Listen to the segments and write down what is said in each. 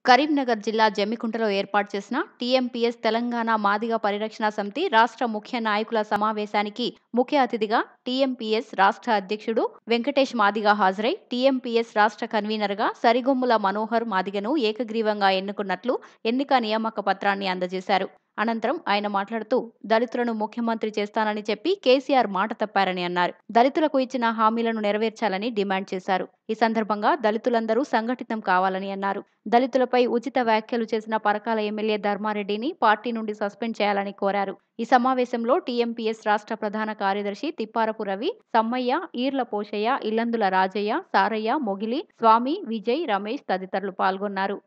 కరీంనగర్ జిల్లా జమ్మికుంటలో ఏర్పాటు చేసిన టీఎంపీఎస్ తెలంగాణ మాదిగ పరిరక్షణ సమితి రాష్ట్ర ముఖ్య నాయకుల సమావేశానికి ముఖ్య అతిథిగా టీఎంపీఎస్ రాష్ట్ర అధ్యక్షుడు వెంకటేష్ మాదిగ హాజరై టీఎంపీఎస్ రాష్ట్ర కన్వీనర్గా సరిగొమ్ముల మనోహర్ మాదిగను ఏకగ్రీవంగా ఎన్నుకున్నట్లు ఎన్నిక నియామక పత్రాన్ని అందజేశారు అనంతరం ఆయన మాట్లాడుతూ దళితులను ముఖ్యమంత్రి చేస్తానని చెప్పి కేసీఆర్ మాట తప్పారని అన్నారు దళితులకు ఇచ్చిన హామీలను నెరవేర్చాలని డిమాండ్ చేశారు ఈ సందర్భంగా దళితులందరూ సంఘటితం కావాలని అన్నారు దళితులపై ఉచిత వ్యాఖ్యలు చేసిన పరకాల ఎమ్మెల్యే ధర్మారెడ్డిని పార్టీ నుండి సస్పెండ్ చేయాలని కోరారు ఈ సమావేశంలో టీఎంపీఎస్ రాష్ట్ర ప్రధాన కార్యదర్శి తిప్పారపు రవి సమ్మయ్య ఈర్ల పోషయ్య ఇల్లందుల రాజయ్య సారయ్య మొగిలి స్వామి విజయ్ రమేష్ తదితరులు పాల్గొన్నారు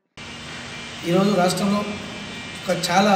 ఈరోజు రాష్ట్రంలో ఒక చాలా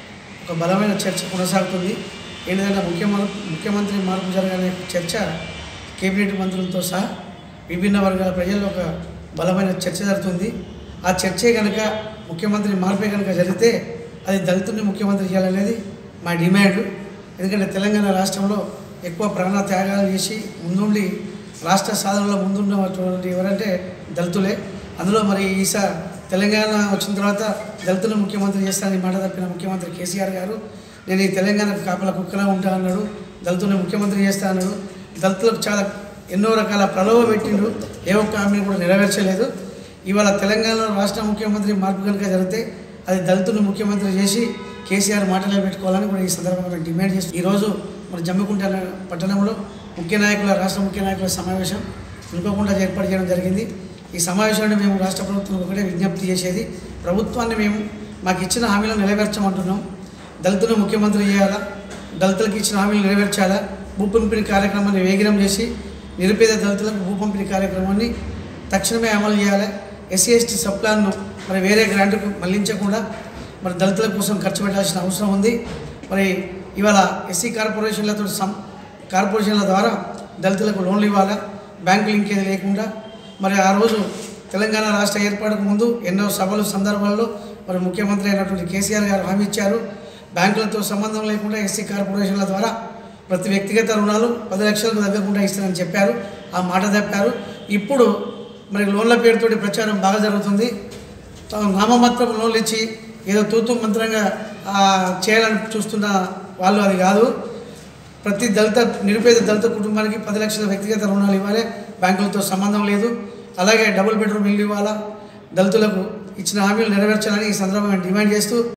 ఒక బలమైన చర్చ కొనసాగుతుంది ఏంటంటే ముఖ్యమంత్రి ముఖ్యమంత్రి మార్పు జరగాలనే చర్చ కేబినెట్ మంత్రులతో సహా విభిన్న వర్గాల ప్రజల్లో ఒక బలమైన చర్చ జరుగుతుంది ఆ చర్చే కనుక ముఖ్యమంత్రి మార్పే కనుక జరిగితే అది దళితుడిని ముఖ్యమంత్రి చేయాలనేది మా డిమాండ్ ఎందుకంటే తెలంగాణ రాష్ట్రంలో ఎక్కువ ప్రాణ త్యాగాలు చేసి ముందుండి రాష్ట్ర సాధనలో ముందున్నటువంటి ఎవరంటే దళితులే అందులో మరి ఈసా తెలంగాణ వచ్చిన తర్వాత దళితులు ముఖ్యమంత్రి చేస్తానని మాట తప్పిన ముఖ్యమంత్రి కేసీఆర్ గారు నేను ఈ తెలంగాణకు కాపల కుక్కలా ఉంటా అన్నాడు దళితులను ముఖ్యమంత్రి చేస్తా అన్నాడు దళితులకు చాలా ఎన్నో రకాల ప్రలోభ పెట్టిండు ఏ ఒక్క హామీని కూడా నెరవేర్చలేదు ఇవాళ తెలంగాణలో రాష్ట్ర ముఖ్యమంత్రి మార్పు కనుక జరిగితే అది దళితులను ముఖ్యమంత్రి చేసి కేసీఆర్ మాటలే పెట్టుకోవాలని కూడా ఈ సందర్భంగా మేము డిమాండ్ చేస్తాం ఈరోజు మన జమ్మికుంట పట్టణంలో ముఖ్య నాయకుల రాష్ట్ర ముఖ్య నాయకుల సమావేశం నిలుపకుండా ఏర్పాటు చేయడం జరిగింది ఈ సమావేశాన్ని మేము రాష్ట్ర ప్రభుత్వం ఒకటే విజ్ఞప్తి చేసేది ప్రభుత్వాన్ని మేము మాకు ఇచ్చిన హామీలను నెరవేర్చమంటున్నాం దళితులు ముఖ్యమంత్రి చేయాలా దళితులకు ఇచ్చిన హామీలు నెరవేర్చాలా భూ పంపిణీ కార్యక్రమాన్ని వేగిరం చేసి నిరుపేద దళితులకు భూ పంపిణీ కార్యక్రమాన్ని తక్షణమే అమలు చేయాలి ఎస్సీ ఎస్టీ సబ్ ప్లాన్ను మరి వేరే గ్రాంట్కు మళ్లించకుండా మరి దళితుల కోసం ఖర్చు పెట్టాల్సిన అవసరం ఉంది మరి ఇవాళ ఎస్సీ కార్పొరేషన్లతో సం కార్పొరేషన్ల ద్వారా దళితులకు లోన్లు ఇవ్వాలా బ్యాంకు లింకేజ్ లేకుండా మరి ఆ రోజు తెలంగాణ రాష్ట్ర ఏర్పాటుకు ముందు ఎన్నో సభలు సందర్భాల్లో మరి ముఖ్యమంత్రి అయినటువంటి కేసీఆర్ గారు హామీ ఇచ్చారు బ్యాంకులతో సంబంధం లేకుండా ఎస్సీ కార్పొరేషన్ల ద్వారా ప్రతి వ్యక్తిగత రుణాలు పది లక్షలకు తగ్గకుండా ఇస్తారని చెప్పారు ఆ మాట తప్పారు ఇప్పుడు మరి లోన్ల పేరుతోటి ప్రచారం బాగా జరుగుతుంది తా- నామమాత్రం లోన్లు ఇచ్చి ఏదో తూతు మంత్రంగా ఆ, చేయాలని చూస్తున్న వాళ్ళు అది కాదు ప్రతి దళిత నిరుపేద దళిత కుటుంబానికి పది లక్షల వ్యక్తిగత రుణాలు ఇవ్వాలి బ్యాంకులతో సంబంధం లేదు అలాగే డబుల్ బెడ్రూమ్ ఇల్లు ఇవ్వాలా దళితులకు ఇచ్చిన హామీలు నెరవేర్చాలని ఈ సందర్భంగా డిమాండ్ చేస్తూ